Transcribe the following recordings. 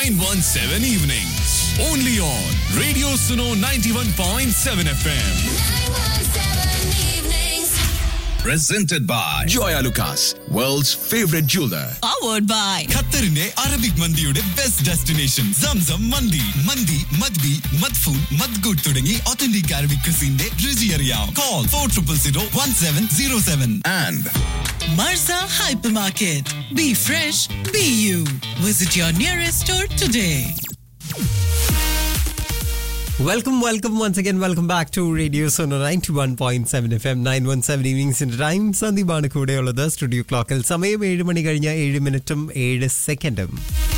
917 evenings. Only on Radio Suno 91.7 FM. Presented by Joya Lucas, world's favorite jeweler. powered by ഖത്തറിന്റെ Arabic മന്തിയുടെ best destination Zamzam മന്തി മന്തി മദ്ബി മദ്ഫൂൻ മദ്ഗുഡ് തുടങ്ങി ഒത്തന്റിക് അറബിക് ക്രിസിന്റെ രുചി അറിയാം call four triple zero one seven zero seven And Marza Hypermarket. Be fresh, be you. Visit your nearest store today. Welcome, welcome once again. Welcome back to Radio Sono 91.7 FM 917 ഈവനിങ്സിന്റെ time സന്ദീപാണ് കൂടെയുള്ളത് studio ക്ലോക്കിൽ സമയം ഏഴ് മണി കഴിഞ്ഞ ഏഴ് മിനിറ്റും ഏഴ് സെക്കൻഡും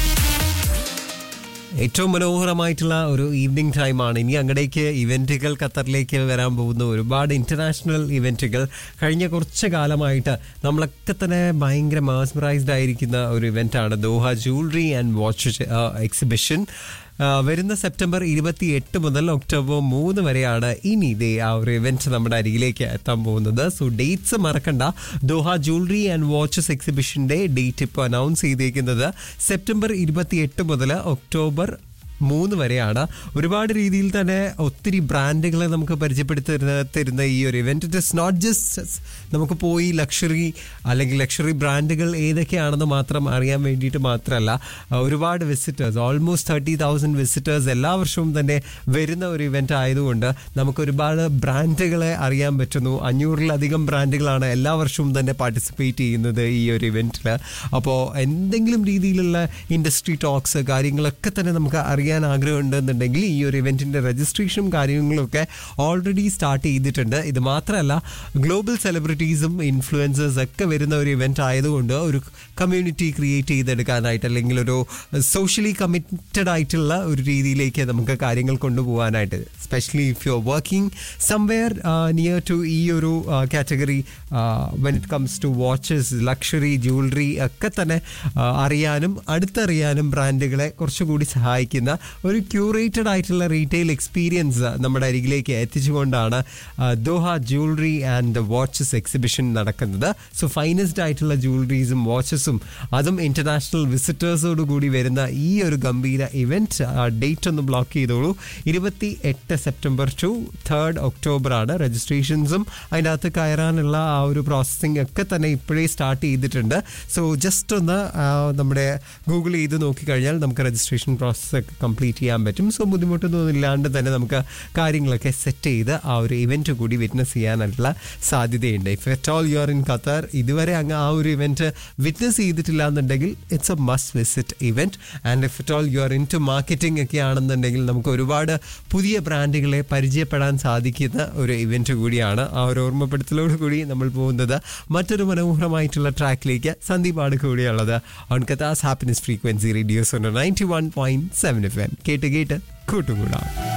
ഏറ്റവും മനോഹരമായിട്ടുള്ള ഒരു ഈവനിങ് ടൈമാണ് ഇനി അങ്ങടേക്ക് ഇവന്റുകൾ ഖത്തറിലേക്ക് വരാൻ പോകുന്ന ഒരുപാട് ഇന്റർനാഷണൽ ഇവന്റുകൾ കഴിഞ്ഞ കുറച്ച് കാലമായിട്ട് നമ്മളൊക്കെ തന്നെ ഭയങ്കര മാസ്മറൈസ്ഡ് ആയിരിക്കുന്ന ഒരു ഇവന്റാണ് Doha jewellery and watch exhibition വരുന്ന സെപ്റ്റംബർ ഇരുപത്തി എട്ട് മുതൽ ഒക്ടോബർ മൂന്ന് വരെയാണ് ഇനി ഇതേ ആ ഒരു ഇവന്റ് നമ്മുടെ അരികിലേക്ക് എത്താൻ പോകുന്നത് സോ ഡേറ്റ്സ് മറക്കണ്ട ദോഹ ജ്വല്ലറി ആൻഡ് വാച്ചസ് എക്സിബിഷന്റെ ഡേറ്റ് ഇപ്പോൾ അനൗൺസ് ചെയ്തേക്കുന്നത് സെപ്റ്റംബർ ഇരുപത്തി എട്ട് മുതൽ ഒക്ടോബർ മൂന്ന് വരെയാണ് ഒരുപാട് രീതിയിൽ തന്നെ ഒത്തിരി ബ്രാൻഡുകളെ നമുക്ക് പരിചയപ്പെടുത്തി തരുന്ന തരുന്ന ഈ ഒരു event it is not just നമുക്ക് പോയി ലക്ഷറി അല്ലെങ്കിൽ ലക്ഷറി ബ്രാൻഡുകൾ ഏതൊക്കെയാണെന്ന് മാത്രം അറിയാൻ വേണ്ടിയിട്ട് മാത്രമല്ല അഹ് ഒരുപാട് visitors almost thirty thousand visitors എല്ലാ വർഷവും തന്നെ വരുന്ന ഒരു ഇവന്റ് ആയതുകൊണ്ട് നമുക്ക് ഒരുപാട് ബ്രാൻഡുകളെ അറിയാൻ പറ്റുന്നു അഞ്ഞൂറിലധികം ബ്രാൻഡുകളാണ് എല്ലാ വർഷവും തന്നെ പാർട്ടിസിപ്പേറ്റ് ചെയ്യുന്നത് ഈ ഒരു ഇവന്റിൽ അപ്പോൾ എന്തെങ്കിലും രീതിയിലുള്ള ഇൻഡസ്ട്രി ടോക്സ് കാര്യങ്ങളൊക്കെ തന്നെ നമുക്ക് അറിയാൻ ആഗ്രഹമുണ്ടെന്നുണ്ടെങ്കിൽ ഈ ഒരു ഇവന്റിന്റെ രജിസ്ട്രേഷനും കാര്യങ്ങളൊക്കെ ഓൾറെഡി സ്റ്റാർട്ട് ചെയ്തിട്ടുണ്ട് ഇത് മാത്രമല്ല ഗ്ലോബൽ സെലിബ്രിറ്റീസും ഇൻഫ്ലുവൻസേഴ്സ് ഒക്കെ വരുന്ന ഒരു ഇവന്റ് ആയതുകൊണ്ട് ഒരു കമ്മ്യൂണിറ്റി ക്രിയേറ്റ് ചെയ്തെടുക്കാനായിട്ട് അല്ലെങ്കിൽ ഒരു സോഷ്യലി കമ്മിറ്റഡ് ആയിട്ടുള്ള ഒരു രീതിയിലേക്ക് നമുക്ക് കാര്യങ്ങൾ കൊണ്ടുപോകാനായിട്ട് specially if you are working somewhere near to ഈ ഒരു category when it comes to watches luxury jewellery ഒക്കെ തന്നെ ആ, അറിയാനും അടുത്തറിയാനും ബ്രാൻഡുകളെ കുറച്ചുകൂടി സഹായിക്കുന്ന ഒരു ക്യൂറേറ്റഡ് ആയിട്ടുള്ള റീറ്റെയിൽ എക്സ്പീരിയൻസ് നമ്മുടെ അരികിലേക്ക് എത്തിച്ചുകൊണ്ടാണ് ആ, Doha jewellery and watches exhibition നടക്കുന്നത് സോ ഫൈനസ്റ്റ് ആയിട്ടുള്ള ജ്വല്ലറീസും വാച്ചസും അതും ഇന്റർനാഷണൽ വിസിറ്റേഴ്സോട് കൂടി വരുന്ന ഈ ഒരു ഗംഭീര ഇവന്റ് ഡേറ്റ് ഒന്ന് ബ്ലോക്ക് ചെയ്തോളൂ ഇരുപത്തി എട്ട് സെപ്റ്റംബർ ടു തേർഡ് ഒക്ടോബർ ആണ് രജിസ്ട്രേഷൻസും അതിൻ്റെ അകത്ത് കയറാനുള്ള ആ ഒരു പ്രോസസ്സിംഗ് ഒക്കെ തന്നെ ഇപ്പോഴേ സ്റ്റാർട്ട് ചെയ്തിട്ടുണ്ട് സോ ജസ്റ്റ് ഒന്ന് ആ, നമ്മുടെ ഗൂഗിൾ ചെയ്ത് നോക്കിക്കഴിഞ്ഞാൽ നമുക്ക് രജിസ്ട്രേഷൻ പ്രോസസ്സ് ഒക്കെ കംപ്ലീറ്റ് ചെയ്യാൻ പറ്റും സോ ബുദ്ധിമുട്ടൊന്നും ഇല്ലാണ്ട് തന്നെ നമുക്ക് കാര്യങ്ങളൊക്കെ സെറ്റ് ചെയ്ത് ആ ഒരു ഇവന്റ് കൂടി വിറ്റ്നസ് ചെയ്യാനുള്ള സാധ്യതയുണ്ട് if at all you are in Qatar ഇതുവരെ അങ്ങ് ആ ഒരു ഇവന്റ് വിറ്റ്നസ് ചെയ്തിട്ടില്ല എന്നുണ്ടെങ്കിൽ it's a must visit event and if at all you are in to marketing ഒക്കെ ആണെന്നുണ്ടെങ്കിൽ നമുക്ക് ഒരുപാട് പുതിയ ബ്രാൻഡുകളെ പരിചയപ്പെടാൻ സാധിക്കുന്ന ഒരു ഇവന്റ് കൂടിയാണ് ആ ഒരു ഓർമ്മപ്പെടുത്തലോട് കൂടി നമ്മൾ പോകുന്നത് മറ്റൊരു മനോഹരമായിട്ടുള്ള ട്രാക്കിലേക്ക് സന്ദീപാണ് കൂടിയുള്ളത് on Qatar's happiness frequency radio's ninety one point seven F M കേട്ട് കേട്ട് കൂട്ടുകൂടാം